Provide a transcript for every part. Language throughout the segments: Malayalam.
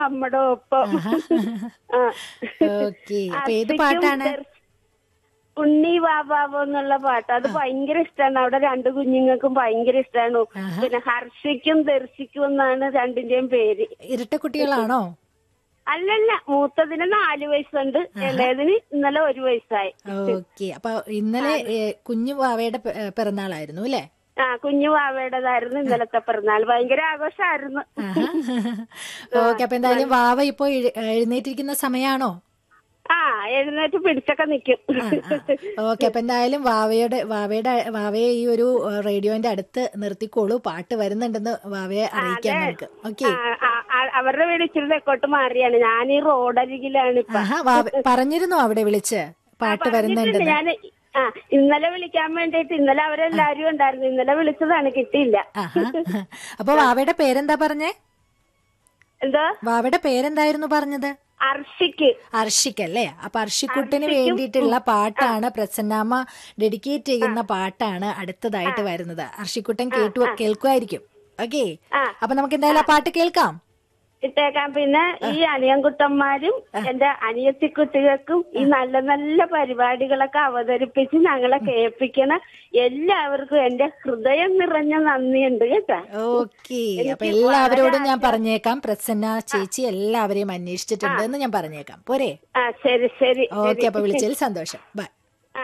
നമ്മുടെ ഒപ്പം ആ. ഓക്കെ അപ്പൊ ഏത് അർച്ചയ്ക്കും പാട്ടാണ് ദർ- ഉണ്ണി വാബാബോ എന്നുള്ള പാട്ട് അത് ഭയങ്കര ഇഷ്ടമാണ് അവിടെ രണ്ട് കുഞ്ഞുങ്ങൾക്കും ഭയങ്കര ഇഷ്ടമാണ് പിന്നെ ഹർഷയ്ക്കും ദർശിക്കും എന്നാണ് രണ്ടിന്റെയും പേര് ഇരട്ട കുട്ടികളാണോ അല്ലല്ല മൂത്തതിന് നാല് വയസ്സുണ്ട് ഇളയതിന് ഇന്നലെ ഒരു വയസ്സായി ഓക്കെ അപ്പൊ ഇന്നലെ ഏ, കുഞ്ഞു വാവയുടെ പെ- ഏ, പിറന്നാളായിരുന്നു അല്ലേ ആ കുഞ്ഞു വാവയുടേതായിരുന്നു ഇന്നലത്തെ പിറന്നാൾ ഭയങ്കര ആഘോഷമായിരുന്നു ഓക്കെ അപ്പൊ എന്തായാലും വാവ ഇപ്പൊ എഴു- എഴുന്നേറ്റിരിക്കുന്ന സമയാണോ ആ എഴുന്നേറ്റ് പിടിച്ചൊക്കെ നിക്കും ഓക്കെ അപ്പൊ എന്തായാലും വാവയുടെ വാവയുടെ വാവയെ ഈ ഒരു ഏ, റേഡിയോന്റെ അടുത്ത് നിർത്തിക്കോളൂ പാട്ട് വരുന്നുണ്ടെന്ന് വാവയെ അറിയിക്കാം നമുക്ക് ഓക്കെ ആ, ആ, ആ, അവരുടെ വീട് ഇച്ചിരി തെക്കോട്ട് മാറിയാണ് ഞാൻ ഈ റോഡരികിലാണ് ഇപ്പൊ ആഹാ വാവ പറഞ്ഞിരുന്നോ അവിടെ വിളിച്ച് പാട്ട് വരുന്നുണ്ടെന്ന് ഞാൻ ആ ഇന്നലെ വിളിക്കാൻ വേണ്ടിട്ട് ഇന്നലെ അവരെല്ലാരും ഉണ്ടായിരുന്നു ഇന്നലെ വിളിച്ചതാണ് കിട്ടിയില്ല ആഹാ അപ്പൊ വാവയുടെ പേരെന്താ പറഞ്ഞേ എന്തോ വാവയുടെ പേരെന്തായിരുന്നു പറഞ്ഞത് അർഷിക്ക് അർഷിക്കല്ലേ അപ്പൊ അർഷിക്കുട്ടിന് വേണ്ടിയിട്ടുള്ള പാട്ടാണ് പ്രസന്നാമ്മ ഡെഡിക്കേറ്റ് ചെയ്യുന്ന പാട്ടാണ് അടുത്തതായിട്ട് വരുന്നത് അർഷിക്കുട്ടൻ കേട്ടു കേൾക്കുമായിരിക്കും ഓക്കെ ആ. അപ്പൊ നമുക്ക് എന്തായാലും ആ പാട്ട് കേൾക്കാം ഇട്ടേക്കാം പിന്നെ ഈ അനിയൻകുട്ടന്മാരും എന്റെ അനിയത്തിക്കുട്ടികൾക്കും ഈ നല്ല നല്ല പരിപാടികളൊക്കെ അവതരിപ്പിച്ച് ഞങ്ങളെ കേൾപ്പിക്കണ എല്ലാവർക്കും എന്റെ ഹൃദയം നിറഞ്ഞ നന്ദിയുണ്ട് കേട്ടാ ഓക്കെ അപ്പൊ എല്ലാവരോടും ഞാൻ പറഞ്ഞേക്കാം പ്രസന്ന ചേച്ചി എല്ലാവരെയും അന്വേഷിച്ചിട്ടുണ്ട് എന്ന് ഞാൻ പറഞ്ഞേക്കാം പോരെ ആ ശരി ശരി ഓക്കെ അപ്പൊ വിളിച്ചതിൽ സന്തോഷം ബൈ ആ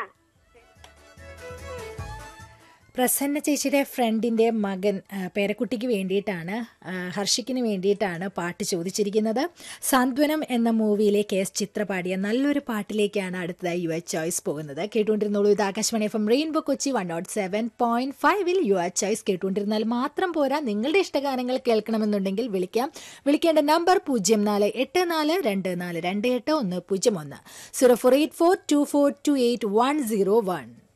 പ്രസന്ന ചേച്ചിയുടെ ഫ്രണ്ടിന്റെ മകൻ ആ, പേരക്കുട്ടിക്ക് വേണ്ടിയിട്ടാണ് ആ, ഹർഷിക്കിന് വേണ്ടിയിട്ടാണ് പാട്ട് ചോദിച്ചിരിക്കുന്നത് സാന്ത്വനം എന്ന മൂവിയിലെ കെ എസ് ചിത്ര പാടിയ നല്ലൊരു പാട്ടിലേക്കാണ് അടുത്തതായി യു എച്ച് ചോയ്സ് പോകുന്നത് കേട്ടുകൊണ്ടിരുന്നോളൂ ഇത് Akashvani F M rainbow Kochi one nought seven point ഫൈവിൽ യു എച്ച് ചോയ്സ് കേട്ടുകൊണ്ടിരുന്നാൽ മാത്രം പോരാ നിങ്ങളുടെ ഇഷ്ടഗാനങ്ങൾ കേൾക്കണമെന്നുണ്ടെങ്കിൽ വിളിക്കാം വിളിക്കേണ്ട നമ്പർ പൂജ്യം നാല് എട്ട് നാല് രണ്ട് നാല് രണ്ട് എട്ട് ഒന്ന് പൂജ്യം ഒന്ന് zero four eight four two four two eight one zero one